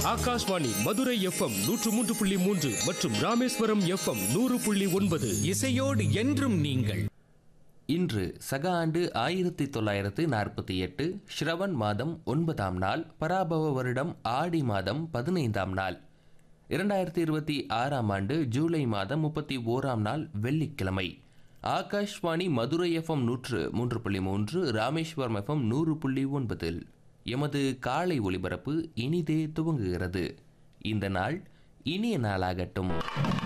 Akashvani Madurai FM நூற்று மூன்று புள்ளி மூன்று மற்றும் ராமேஸ்வரம் எஃப்எம் நூறு புள்ளி ஒன்பது இசையோடு என்றும் நீங்கள் இன்று சக ஆண்டு ஆயிரத்தி தொள்ளாயிரத்து நாற்பத்தி எட்டு ஸ்ரவன் மாதம் ஒன்பதாம் நாள் பராபவ வருடம் ஆடி மாதம் பதினைந்தாம் நாள் இரண்டாயிரத்தி இருபத்தி ஆறாம் ஆண்டு ஜூலை மாதம் முப்பத்தி ஓராம் நாள் வெள்ளிக்கிழமை ஆகாஷ்வாணி மதுரை எஃப்எம் நூற்று மூன்று புள்ளி மூன்று ராமேஸ்வரம் எஃப்எம் நூறு புள்ளி ஒன்பதில் எமது காலை ஒளிபரப்பு இனிதே துவங்குகிறது இந்த நாள் இனிய நாளாகட்டும்